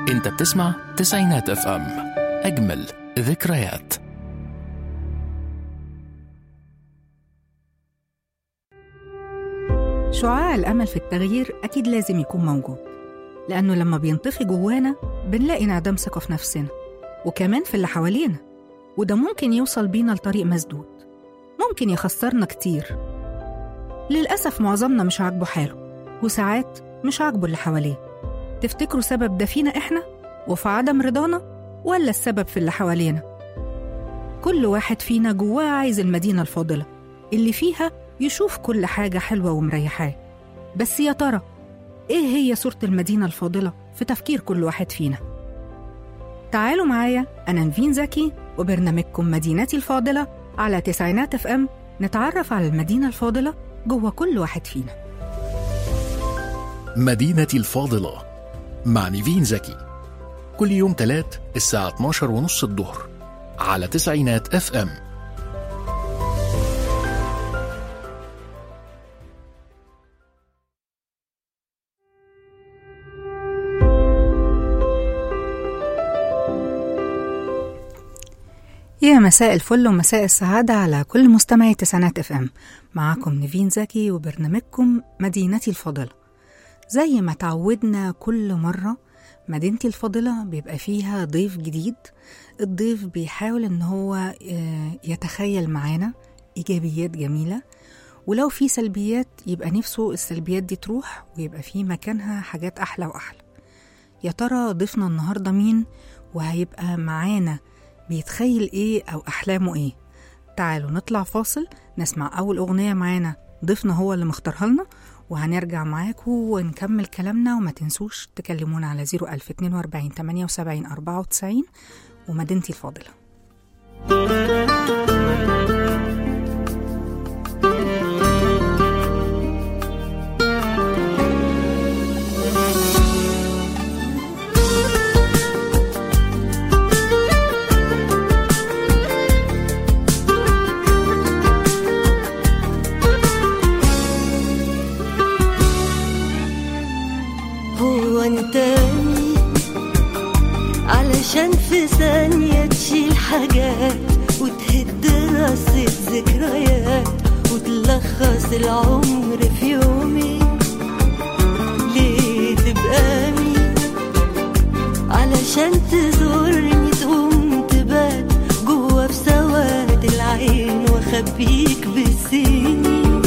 انت بتسمع تسعينات اف ام اجمل ذكريات شعاع الأمل في التغيير أكيد لازم يكون موجود لأنه لما بينطفي جوانا بنلاقي انعدام ثقة في نفسنا وكمان في اللي حوالينا وده ممكن يوصل بينا لطريق مسدود ممكن يخسرنا كتير للأسف معظمنا مش عاجبه حاله وساعات مش عاجبه اللي حواليه تفتكروا سبب ده فينا إحنا وفي عدم رضانا ولا السبب في اللي حوالينا كل واحد فينا جواه عايز المدينة الفاضلة اللي فيها يشوف كل حاجة حلوة ومريحاه بس يا ترى إيه هي صورة المدينة الفاضلة في تفكير كل واحد فينا؟ تعالوا معايا أنا نفين زكي وبرنامجكم مدينتي الفاضلة على تسعينات اف ام نتعرف على المدينة الفاضلة جوه كل واحد فينا مدينتي الفاضلة مع نيفين زكي كل يوم تلات الساعة 12 ونص الظهر على تسعينات اف ام يا مساء الفل ومساء السعادة على كل مستمعي تسعينات اف ام معاكم نيفين زكي وبرنامجكم مدينتي الفاضلة زي ما تعودنا كل مرة مدينتي الفاضلة بيبقى فيها ضيف جديد الضيف بيحاول ان هو آه، يتخيل معانا ايجابيات جميلة ولو في سلبيات يبقى نفسه السلبيات دي تروح ويبقى في مكانها حاجات احلى واحلى يا ترى ضيفنا النهاردة مين وهيبقى معانا بيتخيل ايه او احلامه ايه تعالوا نطلع فاصل نسمع اول اغنيه معانا ضيفنا هو اللي مختارها لنا وهنرجع معاكم ونكمل كلامنا وما تنسوش تكلمونا على 01042 78 94 ومدينتي الفاضله هو انت مين علشان في ثانية تشيل حاجات وتهد راسة ذكريات وتلخص العمر في يومين ليه تبقى مين علشان تزورني تقوم تبات جوا في سواد العين واخبيك بالسنين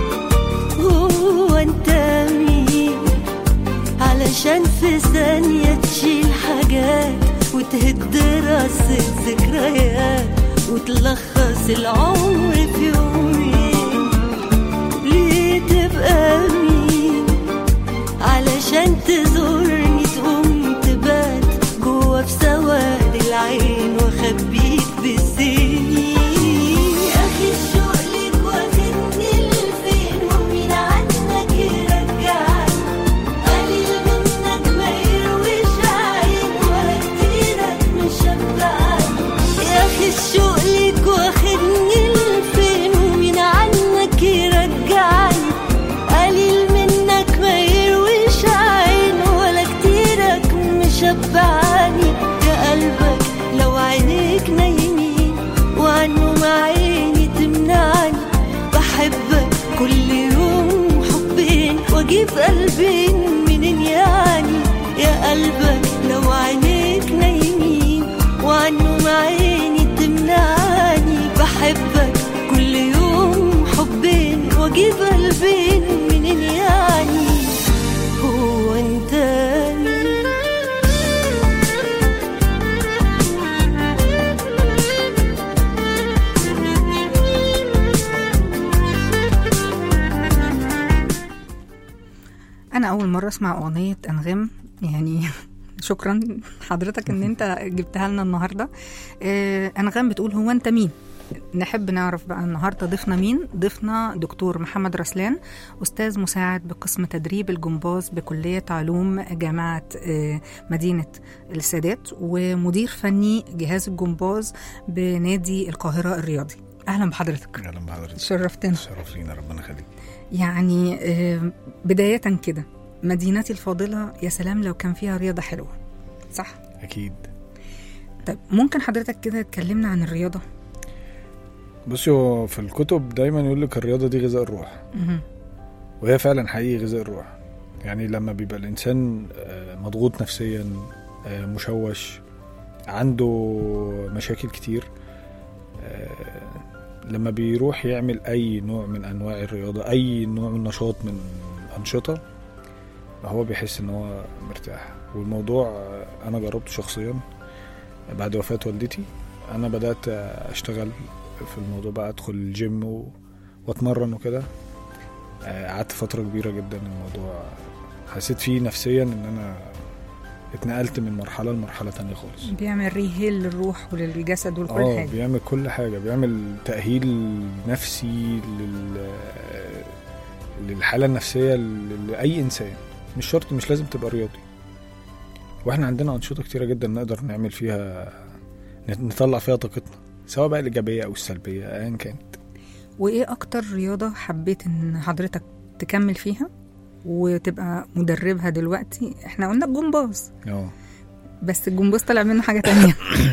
هو انت مين علشان في ثانية تشيل حاجات وتهد راسة ذكريات وتلخص العمر في يومين ليه تبقى مين علشان تزورني تقوم تبات جوا في سواد العين واخبيك بالسنين يا اخي الشوق ليك واخدني لفين ومين عنك يرجعني قليل منك ما يرويش عين ولا كتيرك مشبعني يا اخي الشوق ليك واخدني لفين ومين عنك يرجعني قليل منك ما يرويش عين ولا كتيرك مشبعني يا قلبك لو عينيك نايمين وعنه ما عيني تمنعني بحبك كل يوم حبين واجيب قلبين منين يعني يا قلبك لو عينيك نايمين وعنه ما عيني تمنعني بحبك كل يوم حبين واجيب قلبين منين يعني هو انت مين انا اول مره اسمع اغنيه انغام يعني شكرا حضرتك ان انت جبتها لنا النهارده آه، انغام بتقول هو انت مين نحب نعرف بقى النهارده ضيفنا مين ضيفنا دكتور محمد رسلان استاذ مساعد بقسم تدريب الجمباز بكليه علوم جامعه آه، مدينه السادات ومدير فني جهاز الجمباز بنادي القاهره الرياضي اهلا بحضرتك اهلا بحضرتك شرفتنا شرف لينا ربنا يخليك يعني آه، بداية كده مدينتي الفاضلة يا سلام لو كان فيها رياضة حلوة صح اكيد طيب ممكن حضرتك كده تكلمنا عن الرياضه بصي هو في الكتب دايما يقول لك الرياضه دي غذاء الروح مهم. وهي فعلا حقيقي غذاء الروح يعني لما بيبقى الانسان آه، مضغوط نفسيا آه، مشوش عنده مشاكل كتير آه، لما بيروح يعمل اي نوع من انواع الرياضه اي نوع من نشاط من الانشطه هو بيحس ان هو مرتاح والموضوع آه، انا جربته شخصيا بعد وفاه والدتي انا بدات اشتغل في الموضوع بقى ادخل الجيم و... واتمرن وكده آه، قعدت فتره كبيره جدا الموضوع حسيت فيه نفسيا ان انا اتنقلت من مرحله لمرحله تانية خالص بيعمل ريهيل للروح وللجسد ولكل اه حاجه بيعمل كل حاجه بيعمل تاهيل نفسي لل للحاله النفسيه ل- لاي انسان مش شرط مش لازم تبقى رياضي واحنا عندنا انشطه كتيره جدا نقدر نعمل فيها نت- نطلع فيها طاقتنا سواء بقى الايجابيه او السلبيه ايا كانت وايه اكتر رياضه حبيت ان حضرتك تكمل فيها وتبقى مدربها دلوقتي احنا قلنا الجمباز اه بس الجمباز طلع منه حاجه تانية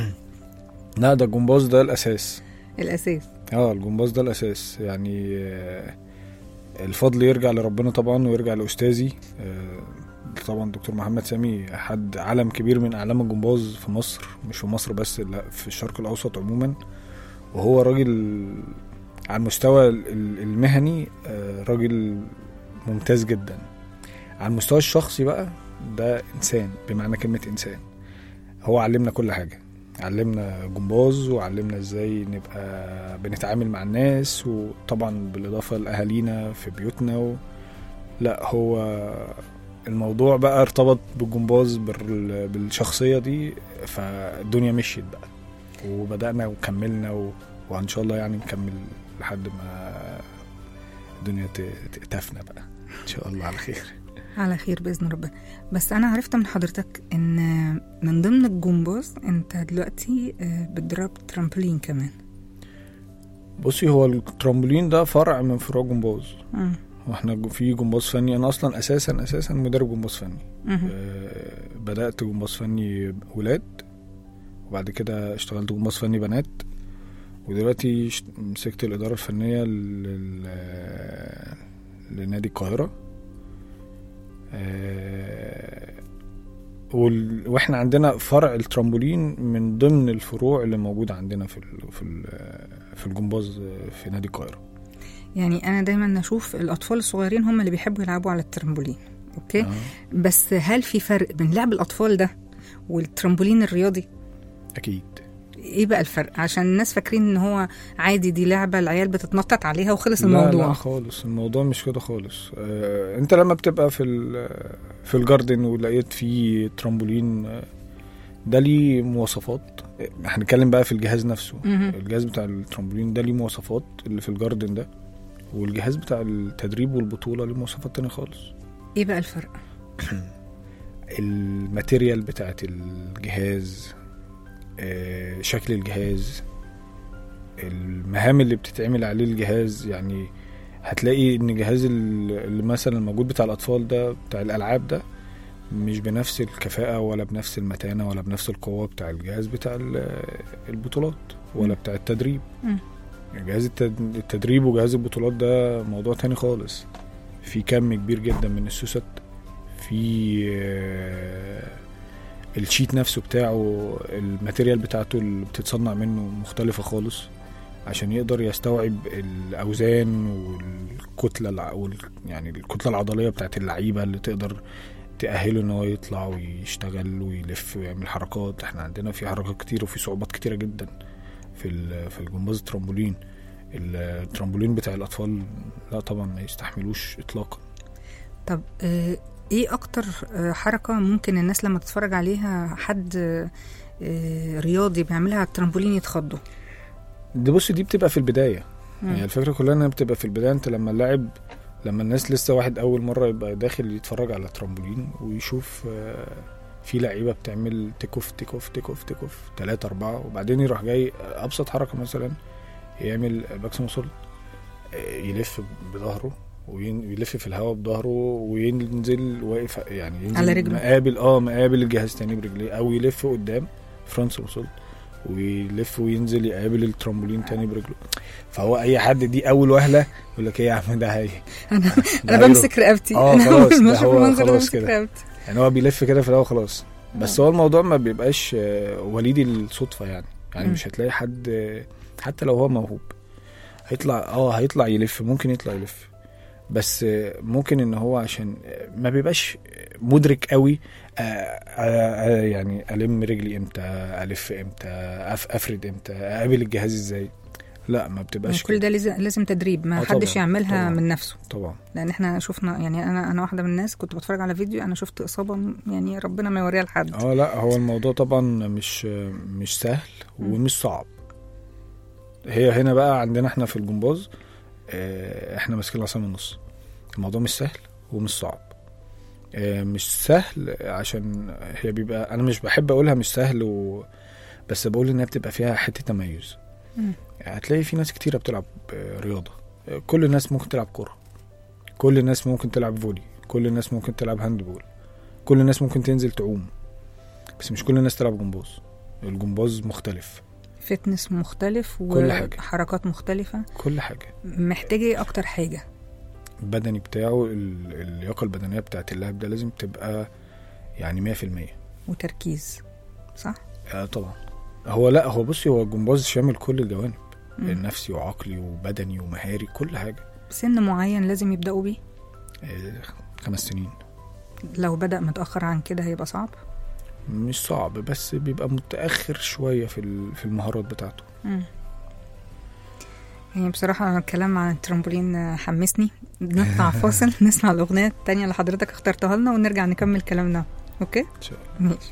لا ده الجمباز ده الاساس الاساس اه الجمباز ده الاساس يعني آه، الفضل يرجع لربنا طبعا ويرجع لاستاذي آه، طبعا دكتور محمد سامي حد علم كبير من اعلام الجمباز في مصر مش في مصر بس لا في الشرق الاوسط عموما وهو راجل على المستوى ال- ال- المهني آه، راجل ممتاز جدا على المستوى الشخصي بقى ده انسان بمعنى كلمه انسان هو علمنا كل حاجه علمنا جمباز وعلمنا ازاي نبقى بنتعامل مع الناس وطبعا بالاضافه لاهالينا في بيوتنا و... لا هو الموضوع بقى ارتبط بالجمباز بال... بالشخصيه دي فالدنيا مشيت بقى وبدانا وكملنا و... وان شاء الله يعني نكمل لحد ما الدنيا ت... ت- تفنى بقى ان شاء الله على خير على خير باذن ربنا بس انا عرفت من حضرتك ان من ضمن الجمباز انت دلوقتي آه، بتدرب ترامبولين كمان بصي هو الترامبولين ده فرع من فروع جمباز مم. واحنا جو- في جمباز فني انا اصلا اساسا اساسا مدرب جمباز فني مهم. آه، بدات جمباز فني ولاد وبعد كده اشتغلت جمباز فني بنات ودلوقتي ش- مسكت الاداره الفنيه لل... لنادي القاهره آه، وال... واحنا عندنا فرع الترامبولين من ضمن الفروع اللي موجوده عندنا في ال... في ال... في الجمباز في نادي القاهره يعني انا دايما اشوف الاطفال الصغيرين هم اللي بيحبوا يلعبوا على الترامبولين اوكي آه. بس هل في فرق بين لعب الاطفال ده والترامبولين الرياضي اكيد ايه بقى الفرق عشان الناس فاكرين ان هو عادي دي لعبه العيال بتتنطط عليها وخلص لا الموضوع لا خالص الموضوع مش كده خالص آه انت لما بتبقى في ال- في الجاردن ولقيت فيه ترامبولين آه، ده ليه مواصفات آه، هنتكلم بقى في الجهاز نفسه مهم. الجهاز بتاع الترامبولين ده ليه مواصفات اللي في الجاردن ده والجهاز بتاع التدريب والبطولة ليه مواصفات تانية خالص ايه بقى الفرق الماتيريال بتاعت الجهاز آه، شكل الجهاز المهام اللي بتتعمل عليه الجهاز يعني هتلاقي ان جهاز ال- اللي مثلا الموجود بتاع الاطفال ده بتاع الالعاب ده مش بنفس الكفاءة ولا بنفس المتانة ولا بنفس القوة بتاع الجهاز بتاع ال- البطولات ولا بتاع التدريب مم. يعني جهاز التد- التدريب وجهاز البطولات ده موضوع تاني خالص في كم كبير جدا من السوست في آه، الشيت نفسه بتاعه الماتيريال بتاعته اللي بتتصنع منه مختلفة خالص عشان يقدر يستوعب الأوزان والكتلة الع... وال... يعني الكتلة العضلية بتاعت اللعيبة اللي تقدر تأهله ان هو يطلع ويشتغل ويلف ويعمل حركات احنا عندنا في حركات كتير وفي صعوبات كتيرة جدا في ال- في الجمباز الترامبولين الترامبولين بتاع الأطفال لا طبعا ما يستحملوش إطلاقا طب آه، ايه اكتر آه، حركه ممكن الناس لما تتفرج عليها حد آه، رياضي بيعملها على الترامبولين يتخضوا دي بص دي بتبقى في البدايه مم. يعني الفكره كلها انها بتبقى في البدايه انت لما اللاعب لما الناس لسه واحد اول مره يبقى داخل يتفرج على ترامبولين ويشوف آه، في لعيبه بتعمل تيك اوف تيك اوف تيك اوف تيك اوف ثلاثة أربعة وبعدين يروح جاي ابسط حركه مثلا يعمل باك سومسول يلف بظهره وين- ويلف في الهواء بظهره وينزل واقف يعني ينزل على رجله. مقابل اه مقابل الجهاز تاني برجليه او يلف قدام فرونت سومسول ويلف وينزل يقابل الترامبولين تاني برجله فهو اي حد دي اول وهله يقول لك ايه يا عم ده هي انا ده انا هيروح. بمسك رقبتي آه، انا خلاص، اول ما ده اشوف هو المنظر ده خلاص بمسك كده. رقبتي يعني هو بيلف كده في الاول خلاص بس هو الموضوع ما بيبقاش آه، وليد الصدفه يعني يعني مم. مش هتلاقي حد آه، حتى لو هو موهوب هيطلع اه هيطلع يلف ممكن يطلع يلف بس آه، ممكن ان هو عشان آه، ما بيبقاش مدرك قوي آه، آه، آه، يعني الم رجلي امتى الف امتى أف- افرد امتى اقابل الجهاز ازاي لا ما بتبقاش كل ده لازم لازم تدريب ما آه، حدش طبعاً، يعملها طبعاً. من نفسه طبعا لان احنا شفنا يعني انا انا واحده من الناس كنت بتفرج على فيديو انا شفت اصابه م- يعني ربنا ما يوريها لحد اه لا هو الموضوع طبعا مش مش سهل ومش صعب هي هنا بقى عندنا احنا في الجمباز آه، احنا ماسكين العصا من النص الموضوع مش سهل ومش صعب آه، مش سهل عشان هي بيبقى انا مش بحب اقولها مش سهل و... بس بقول انها بتبقى فيها حته تميز مم. هتلاقي في ناس كتيره بتلعب آه، رياضه آه، كل الناس ممكن تلعب كوره كل الناس ممكن تلعب فولي كل الناس ممكن تلعب هاندبول كل الناس ممكن تنزل تعوم بس مش كل الناس تلعب جمباز الجمباز مختلف فتنس مختلف كل حاجة. وحركات مختلفه كل حاجه محتاجه ايه اكتر حاجه البدني بتاعه ال- اللياقه البدنيه بتاعت اللاعب ده لازم تبقى يعني 100% وتركيز صح آه طبعا هو لا هو بصي هو الجمباز شامل كل الجوانب مم. النفسي وعقلي وبدني ومهاري كل حاجه سن معين لازم يبداوا بيه آه خمس سنين لو بدا متاخر عن كده هيبقى صعب مش صعب بس بيبقى متاخر شويه في ال- في المهارات بتاعته مم. يعني بصراحة الكلام عن الترامبولين آه، حمسني نطلع فاصل نسمع الأغنية التانية اللي حضرتك اخترتها لنا ونرجع نكمل كلامنا أوكي؟ ان شاء الله ماشي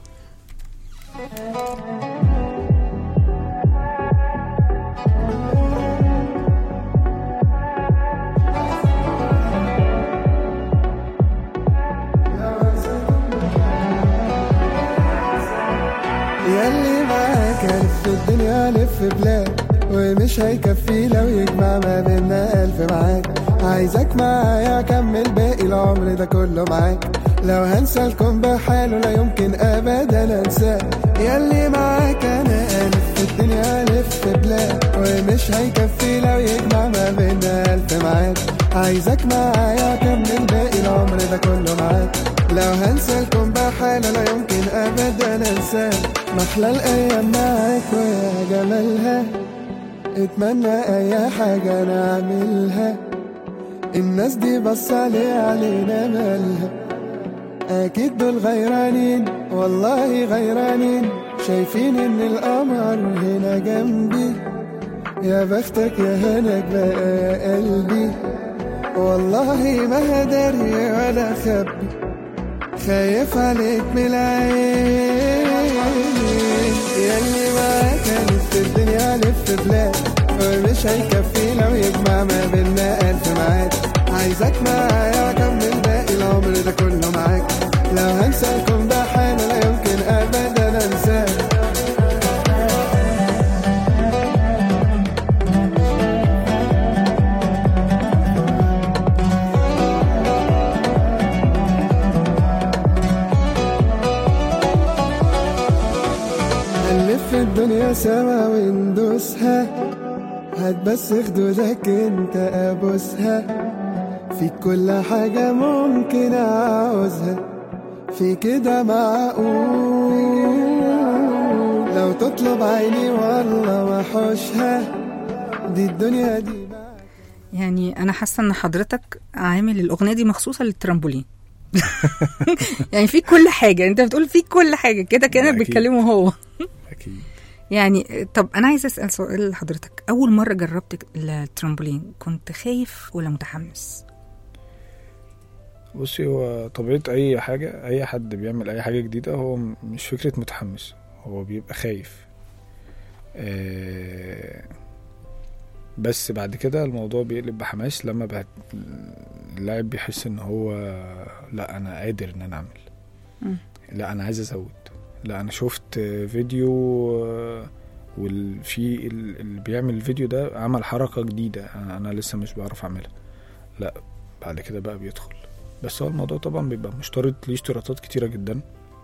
ياللي معاك ألف الدنيا لف بلاد ومش هيكفي لو يجمع ما بينا ألف معاك عايزك معايا أكمل باقي العمر ده كله معاك لو هنسى الكون بحاله لا يمكن أبدا أنساه ياللي معاك أنا ألف الدنيا لف بلاد ومش هيكفي لو يجمع ما بينا ألف معاك عايزك معايا أكمل باقي العمر ده كله معاك لو هنسى الكون بحاله لا يمكن ابدا انساه محلى الايام معاك ويا جمالها اتمنى اي حاجه نعملها الناس دي بص علي علينا مالها اكيد دول غيرانين والله غيرانين شايفين ان القمر هنا جنبي يا بختك يا هناك بقى يا قلبي والله ما هدري ولا خبي خايف عليك من العين ياللي معاك هلف الدنيا لف بلاد ومش هيكفي لو يجمع ما بينا ألف معاك عايزك معايا أكمل باقي العمر ده كله معاك لو هنسى الكون ده حاله لا يمكن أبدا أنساك هنلف الدنيا سوا وندوسها هات بس خدودك انت ابوسها فيك كل حاجة ممكن اعوزها في كده معقول لو تطلب عيني والله ما حوشها دي الدنيا دي معاك يعني أنا حاسة إن حضرتك عامل الأغنية دي مخصوصة للترامبولين يعني في كل حاجة أنت بتقول في كل حاجة كده كأنك أكيد. بتكلمه هو اكيد يعني طب أنا عايزة أسأل سؤال لحضرتك أول مرة جربت الترامبولين كنت خايف ولا متحمس؟ بصي هو طبيعة أي حاجة أي حد بيعمل أي حاجة جديدة هو م- مش فكرة متحمس هو بيبقى خايف آه، بس بعد كده الموضوع بيقلب بحماس لما بقى اللاعب بيحس ان هو لا انا قادر ان انا اعمل مم. لا انا عايز ازود لا انا شفت فيديو آه، والفي ال- اللي بيعمل الفيديو ده عمل حركة جديدة انا أنا لسه مش بعرف اعملها لا بعد كده بقى بيدخل بس هو الموضوع طبعا بيبقى مشترط ليه اشتراطات كتيره جدا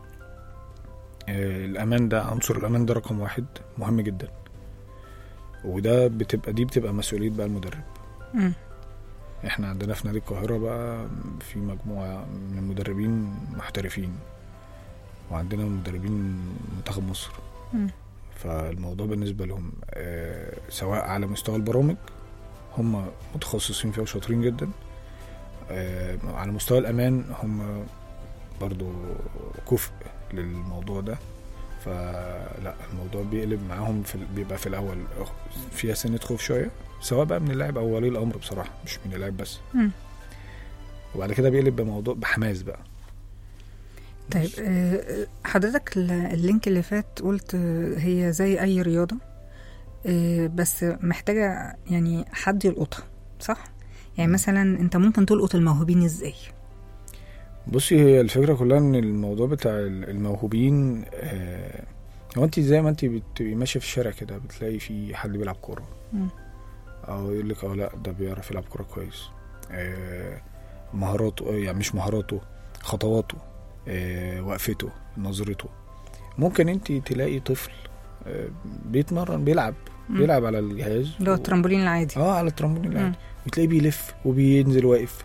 آه، الامان ده عنصر الامان ده رقم واحد مهم جدا وده بتبقى دي بتبقى مسؤوليه بقى المدرب مم. احنا عندنا في نادي القاهرة بقى في مجموعة من المدربين محترفين وعندنا مدربين منتخب مصر مم. فالموضوع بالنسبة لهم آه، سواء على مستوى البرامج هم متخصصين فيها وشاطرين جدا آه، على مستوى الأمان هم برضو كفء للموضوع ده فلا الموضوع بيقلب معاهم في ال- بيبقى في الأول فيها سنة خوف شوية سواء بقى من اللاعب أو ولي الأمر بصراحة مش من اللاعب بس مم. وبعد كده بيقلب بموضوع بحماس بقى طيب آه، حضرتك ال- اللينك اللي فات قلت آه، هي زي اي رياضه آه، بس محتاجه يعني حد يلقطها صح يعني مثلا انت ممكن تلقط الموهوبين ازاي بصي هي الفكرة كلها ان الموضوع بتاع ال- الموهوبين آه، هو انت زي ما انت بتبقي ماشية في الشارع كده بتلاقي في حد بيلعب كورة مم. او يقول لك اه لا ده بيعرف يلعب كورة كويس آه، مهاراته آه، يعني مش مهاراته خطواته آه، وقفته نظرته ممكن انت تلاقي طفل آه، بيتمرن بيلعب مم. بيلعب على الجهاز اللي هو و- الترامبولين العادي اه على الترامبولين مم. العادي وتلاقيه بيلف وبينزل واقف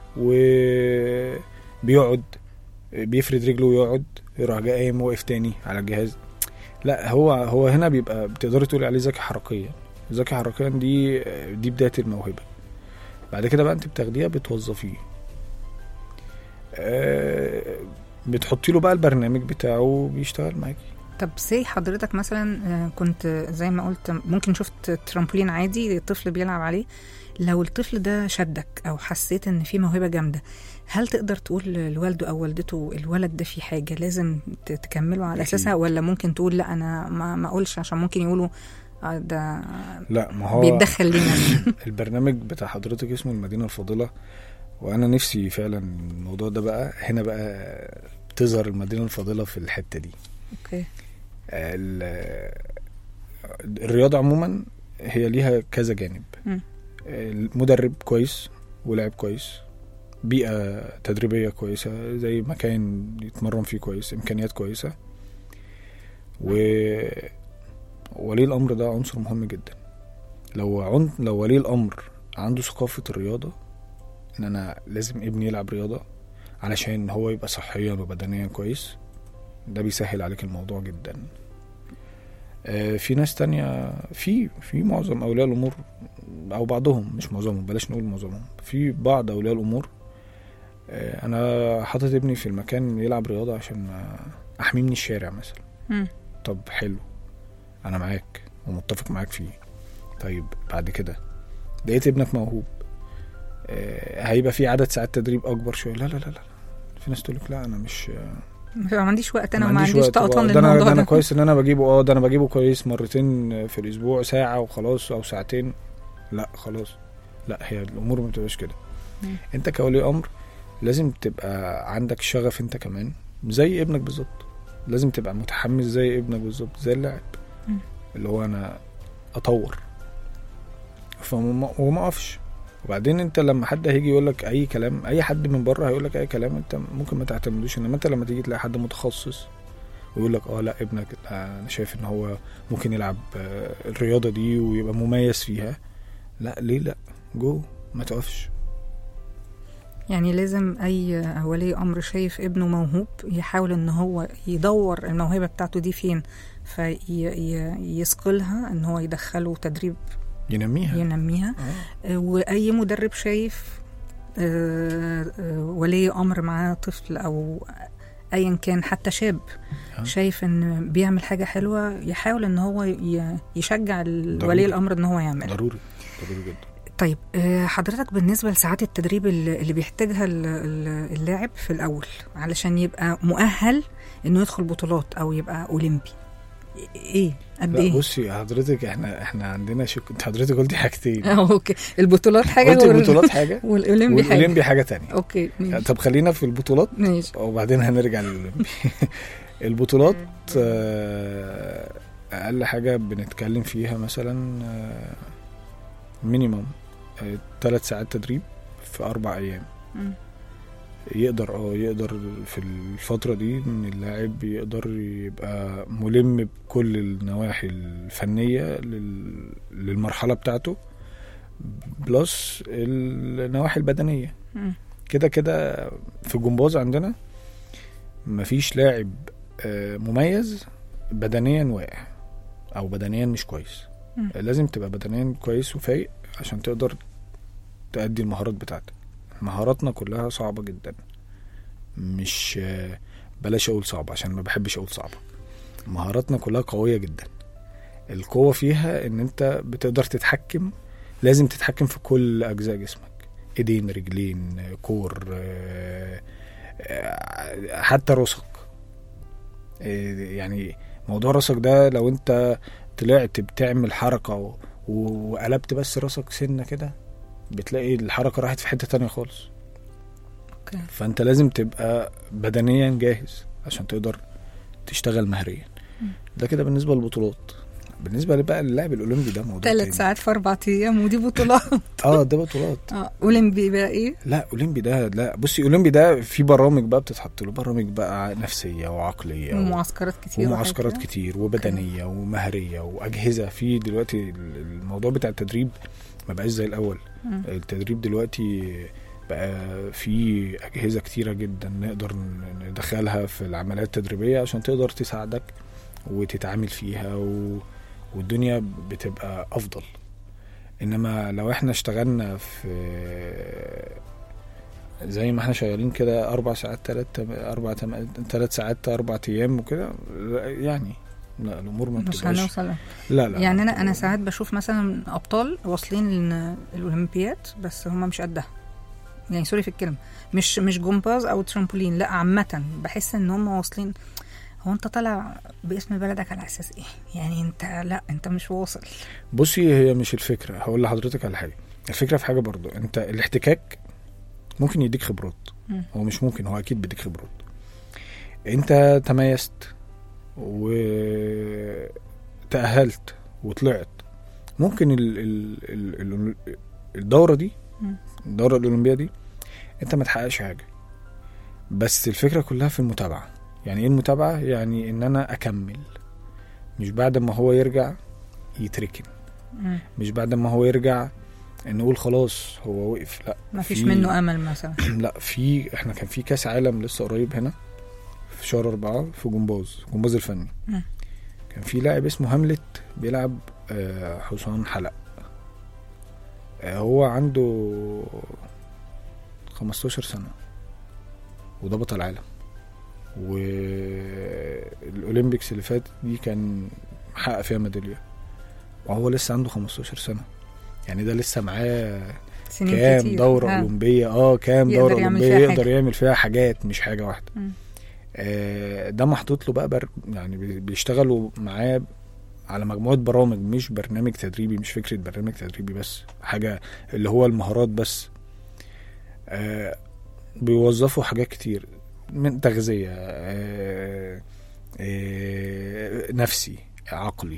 وبيقعد بيفرد رجله ويقعد يروح جاي قايم واقف تاني على الجهاز لا هو هو هنا بيبقى بتقدري تقولي عليه ذكي حركيا ذكي حركيا دي دي بدايه الموهبه بعد كده بقى انت بتاخديها بتوظفيه آه، بتحطي له بقى البرنامج بتاعه بيشتغل معاكي طب سي حضرتك مثلا آه، كنت زي ما قلت ممكن شفت ترامبولين عادي الطفل بيلعب عليه لو الطفل ده شدك او حسيت ان في موهبه جامده هل تقدر تقول لوالده او والدته الولد ده في حاجه لازم ت- تكمله على أكيد. اساسها ولا ممكن تقول لا انا ما ما اقولش عشان ممكن يقولوا آه، ده لا ما هو بيتدخل لينا البرنامج بتاع حضرتك اسمه المدينة الفاضلة وأنا نفسي فعلا الموضوع ده بقى هنا بقى تظهر المدينة الفاضلة في الحتة دي اوكي ال- الرياضة عموما هي ليها كذا جانب مم. المدرب كويس ولاعب كويس بيئة تدريبية كويسة زي مكان يتمرن فيه كويس إمكانيات كويسة و ولي الأمر ده عنصر مهم جدا لو عن... لو ولي الأمر عنده ثقافة الرياضة إن أنا لازم ابني يلعب رياضة علشان هو يبقى صحيا وبدنيا كويس ده بيسهل عليك الموضوع جدا آه، في ناس تانية في في معظم أولياء الأمور أو بعضهم مش معظمهم بلاش نقول معظمهم في بعض أولياء الأمور آه، أنا حاطط ابني في المكان يلعب رياضة عشان ما أحميه من الشارع مثلا مم. طب حلو أنا معاك ومتفق معاك فيه طيب بعد كده لقيت ابنك موهوب آه، هيبقى في عدد ساعات تدريب أكبر شوية لا لا لا لا في ناس تقول لك لا أنا مش ما عنديش وقت انا ما وما عنديش وقت طاقه بقى. ده انا للموضوع ده انا ده كويس ان انا بجيبه اه ده انا بجيبه كويس مرتين في الاسبوع ساعه وخلاص او ساعتين لا خلاص لا هي الامور ما بتبقاش كده مم. انت كولي امر لازم تبقى عندك شغف انت كمان زي ابنك بالظبط لازم تبقى متحمس زي ابنك بالظبط زي اللاعب مم. اللي هو انا اطور فما وما اقفش وبعدين انت لما حد هيجي يقول لك اي كلام اي حد من بره هيقول لك اي كلام انت ممكن ما تعتمدوش انما انت لما تيجي تلاقي حد متخصص ويقول لك اه لا ابنك لا انا شايف ان هو ممكن يلعب آه، الرياضه دي ويبقى مميز فيها لا ليه لا جو ما توقفش يعني لازم اي ولي امر شايف ابنه موهوب يحاول ان هو يدور الموهبه بتاعته دي فين فيثقلها ان هو يدخله تدريب ينميها ينميها آه. آه، واي مدرب شايف آه، آه، ولي امر معاه طفل او ايا كان حتى شاب آه. شايف ان بيعمل حاجه حلوه يحاول ان هو ي- يشجع ال- ضروري. ولي الامر ان هو يعمل ضروري ضروري جدا طيب آه، حضرتك بالنسبه لساعات التدريب اللي اللي بيحتاجها ال- ال- اللاعب في الاول علشان يبقى مؤهل انه يدخل بطولات او يبقى اولمبي ايه قد لا ايه بصي حضرتك احنا احنا عندنا شك... انت حضرتك قلتي حاجتين اه اوكي البطولات حاجه قلت وال- البطولات حاجه والاولمبي حاجه والاولمبي حاجه تانية اوكي ماشي. طب خلينا في البطولات ماشي وبعدين هنرجع للاولمبي البطولات آه، اقل حاجه بنتكلم فيها مثلا مينيمم ثلاث ساعات تدريب في اربع ايام مم. يقدر اه يقدر في الفترة دي ان اللاعب يقدر يبقى ملم بكل النواحي الفنية لل- للمرحلة بتاعته بلس النواحي البدنية مم. كده كده في الجمباز عندنا مفيش لاعب آه، مميز بدنيا واقع او بدنيا مش كويس مم. لازم تبقى بدنيا كويس وفايق عشان تقدر تأدي المهارات بتاعتك مهاراتنا كلها صعبة جدا مش آه، بلاش اقول صعبة عشان ما بحبش اقول صعبة مهاراتنا كلها قوية جدا القوة فيها ان انت بتقدر تتحكم لازم تتحكم في كل اجزاء جسمك ايدين رجلين آه، كور آه، آه، حتى راسك آه، يعني موضوع راسك ده لو انت طلعت بتعمل حركة و- وقلبت بس راسك سنة كده بتلاقي الحركة راحت في حتة تانية خالص اوكي فانت لازم تبقى بدنيا جاهز عشان تقدر تشتغل مهريا ده كده بالنسبة للبطولات بالنسبة بقى للاعب الأولمبي ده موضوع تاني. ثلاث ساعات في اربع ايام ودي بطولات اه ده بطولات اه اولمبي بقى ايه لا اولمبي ده لا بصي اولمبي ده في برامج بقى بتتحط له برامج بقى نفسيه وعقليه و- ومعسكرات كتير ومعسكرات وحاجات كده. كتير وبدنيه ومهريه واجهزه في دلوقتي ال- الموضوع بتاع التدريب ما بقاش زي الاول مم. التدريب دلوقتي بقى في اجهزه كتيره جدا نقدر ن- ندخلها في العمليات التدريبيه عشان تقدر تساعدك وتتعامل فيها و... والدنيا بتبقى افضل انما لو احنا اشتغلنا في زي ما احنا شغالين كده اربع ساعات تلات اربع تم... تلات ساعات اربع ايام وكده لا، يعني لا الامور ما مش بتبقاش هنوصل لا لا يعني انا انا ساعات بشوف مثلا ابطال واصلين ال- الاولمبياد بس هم مش قدها يعني سوري في الكلمه مش مش جمباز او ترامبولين لا عامه بحس ان هم واصلين هو انت طالع باسم بلدك على اساس ايه يعني انت لا انت مش واصل بصي هي مش الفكره هقول لحضرتك على حاجه الفكره في حاجه برضو انت الاحتكاك ممكن يديك خبرات مم. هو مش ممكن هو اكيد بيديك خبرات انت تميزت وتأهلت وطلعت ممكن ال ال ال ال الدورة دي مم. الدورة الأولمبية دي انت ما تحققش حاجة بس الفكرة كلها في المتابعة يعني ايه المتابعة يعني ان انا اكمل مش بعد ما هو يرجع يتركن مم. مش بعد ما هو يرجع نقول خلاص هو وقف لا ما فيش في- منه امل مثلا لا في احنا كان في كاس عالم لسه قريب هنا في شهر أربعة في جمباز جمباز الفني مم. كان في لاعب اسمه هاملت بيلعب آه، حصان حلق آه، هو عنده 15 سنة وده بطل عالم والأولمبيكس اللي فاتت دي كان محقق فيها ميدالية وهو لسه عنده 15 سنة يعني ده لسه معاه سنين كام كتير دورة ها. أولمبية اه كام يقدر دورة يعمل أولمبية فيها يقدر حاجة. يعمل فيها حاجات مش حاجة واحدة مم. آه ده محطوط له بقى بر يعني بي- بيشتغلوا معاه على مجموعة برامج مش برنامج تدريبي مش فكرة برنامج تدريبي بس حاجة اللي هو المهارات بس آه بيوظفوا حاجات كتير من تغذية آه آه نفسي عقلي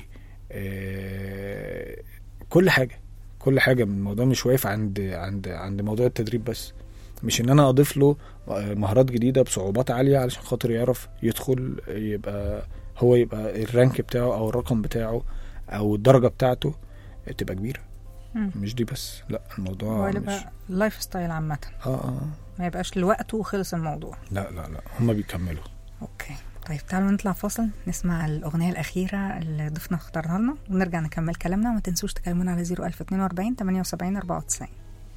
آه كل حاجة كل حاجة من الموضوع مش واقف عند عند عند موضوع التدريب بس مش ان انا اضيف له مهارات جديدة بصعوبات عالية علشان خاطر يعرف يدخل يبقى هو يبقى الرانك بتاعه او الرقم بتاعه او الدرجة بتاعته تبقى كبيرة مم. مش دي بس لا الموضوع هو مش يبقى لايف ستايل عامه اه اه ما يبقاش لوقته وخلص الموضوع لا لا لا هما بيكملوا اوكي طيب تعالوا نطلع فاصل نسمع الأغنية الأخيرة اللي ضيفنا اختارها لنا ونرجع نكمل كلامنا وما تنسوش تكلمونا على 01042 78 94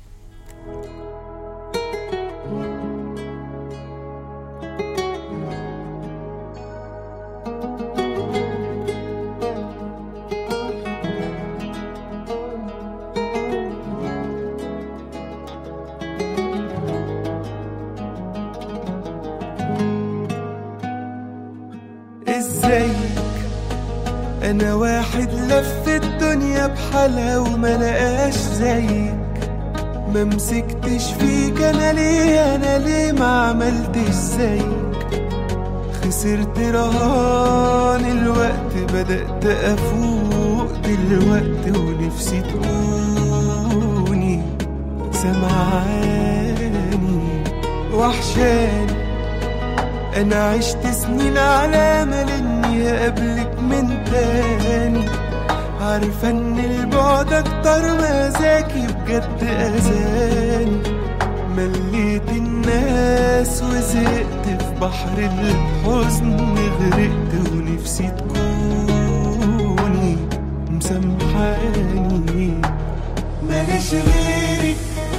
ازيك انا واحد لف الدنيا بحالها وما لقاش زيك ما مسكتش فيك انا ليه انا ليه ما عملتش زيك خسرت رهان الوقت بدأت افوق دلوقتي ونفسي تكوني سمعاني وحشاني انا عشت سنين على امل اني اقابلك من تاني عارفة ان البعد اكتر ما ذاكي بجد اذاني مليت الناس وزهقت في بحر الحزن غرقت ونفسي تكوني مسامحاني ماليش غيرك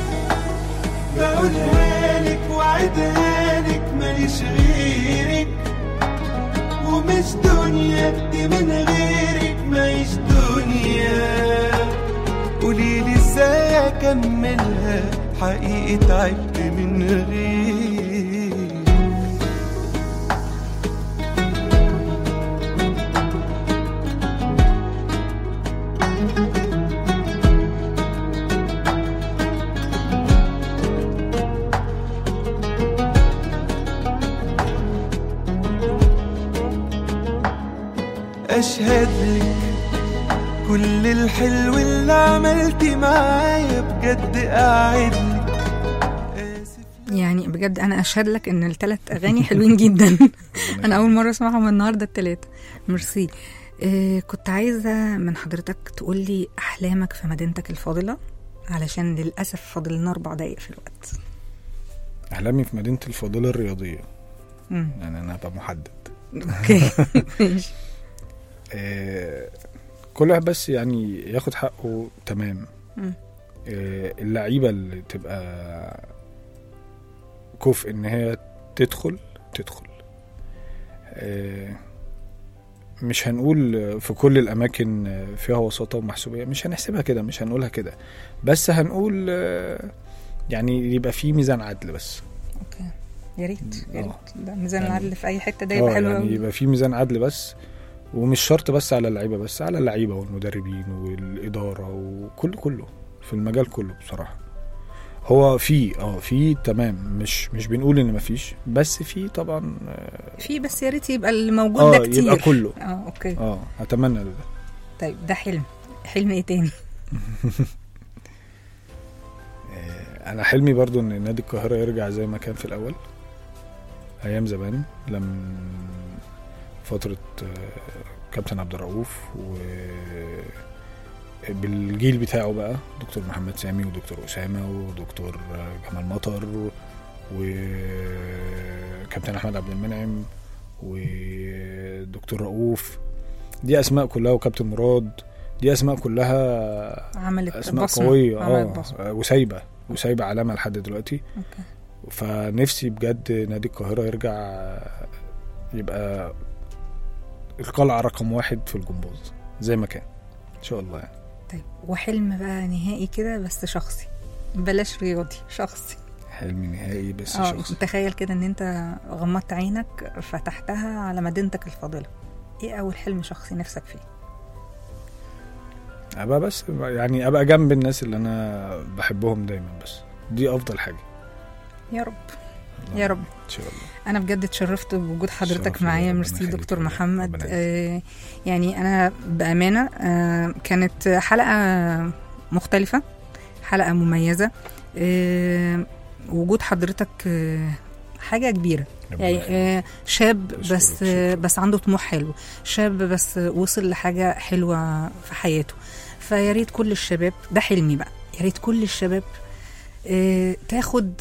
بقولها لك وعدها لك ماليش غيرك ومش دنيا دي من غيرك ماليش دنيا قوليلي ازاي اكملها حقيقي تعبت من غيرك اشهد لك كل الحلو اللي عملتي معايا بجد قاعد لك اسف يعني بجد انا اشهد لك ان الثلاث اغاني حلوين جدا انا اول مره اسمعهم النهارده الثلاثه ميرسي إيه كنت عايزه من حضرتك تقول لي احلامك في مدينتك الفاضله علشان للاسف فاضل لنا اربع دقايق في الوقت احلامي في مدينه الفاضله الرياضيه مم. يعني انا ابقى محدد اوكي ماشي آه، كل واحد بس يعني ياخد حقه تمام مم. آه، اللعيبه اللي تبقى كفء ان هي تدخل تدخل آه، مش هنقول في كل الاماكن فيها وساطه ومحسوبيه مش هنحسبها كده مش هنقولها كده بس هنقول آه، يعني يبقى في ميزان عدل بس اوكي يا ريت يا آه. ريت ده ميزان يعني- العدل في اي حته ده يبقى اه حلو يعني قوي يبقى في ميزان عدل بس ومش شرط بس على اللعيبه بس على اللعيبه والمدربين والاداره وكل كله في المجال كله بصراحه هو في اه في تمام مش مش بنقول ان مفيش بس في طبعا في بس يا ريت يبقى اللي موجود اه ده كتير يبقى كله اه اوكي اه اتمنى ده طيب ده حلم حلم ايه تاني آه، انا حلمي برضو ان نادي القاهره يرجع زي ما كان في الاول ايام زمان لما فتره آه، كابتن عبد الرؤوف و بالجيل بتاعه بقى دكتور محمد سامي ودكتور اسامه ودكتور آه، جمال مطر وكابتن احمد عبد المنعم ودكتور رؤوف دي اسماء كلها وكابتن مراد دي اسماء كلها عملت اسماء بصمة. قويه عملت اه بصمة. وسايبه وسايبه علامه لحد دلوقتي اوكي فنفسي بجد نادي القاهره يرجع يبقى القلعه رقم واحد في الجمباز زي ما كان ان شاء الله يعني طيب وحلم بقى نهائي كده بس شخصي بلاش رياضي شخصي حلمي نهائي بس اه شخصي تخيل كده ان انت غمضت عينك فتحتها على مدينتك الفاضله ايه اول حلم شخصي نفسك فيه ابقى بس يعني ابقى جنب الناس اللي انا بحبهم دايما بس دي افضل حاجه يا رب يا رب ان شاء الله انا بجد اتشرفت بوجود حضرتك شرف ليا، معايا ربنا ميرسي يخليك دكتور يا رب. محمد ربنا آه يعني انا بامانه آه كانت حلقه مختلفه حلقه مميزه آه وجود حضرتك آه حاجه كبيره ربنا يعني يخليك. آه، شاب أشكرك، بس شكرا. بس عنده طموح حلو شاب بس وصل لحاجه حلوه في حياته فيا ريت كل الشباب ده حلمي بقى يا ريت كل الشباب آه، تاخد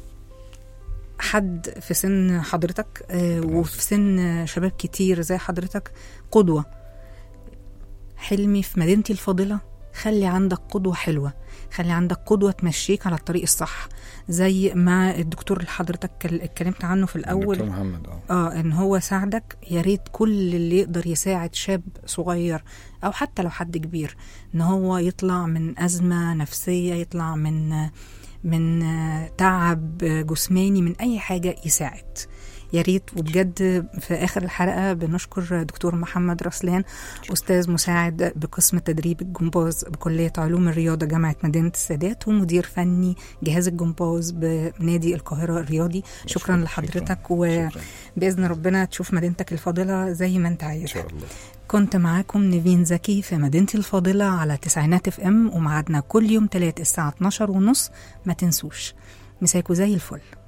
حد في سن حضرتك آه، وفي سن شباب كتير زي حضرتك قدوة حلمي في مدينتي الفاضلة خلي عندك قدوة حلوة خلي عندك قدوة تمشيك على الطريق الصح زي ما الدكتور اللي حضرتك كل- اتكلمت عنه في الأول دكتور محمد اه اه ان هو ساعدك يا ريت كل اللي يقدر يساعد شاب صغير او حتى لو حد كبير ان هو يطلع من ازمه نفسيه يطلع من من تعب جسماني من اي حاجه يساعد يا ريت وبجد في اخر الحلقه بنشكر دكتور محمد رسلان استاذ مساعد بقسم تدريب الجمباز بكليه علوم الرياضه جامعه مدينه السادات ومدير فني جهاز الجمباز بنادي القاهره الرياضي شكرا لحضرتك و شكرا. باذن ربنا تشوف مدينتك الفاضله زي ما انت ان عايز شاء الله كنت معاكم نيفين زكي في مدينتي الفاضله على تسعينات اف ام وميعادنا كل يوم تلات الساعه 12 ونص ما تنسوش مساكوا زي الفل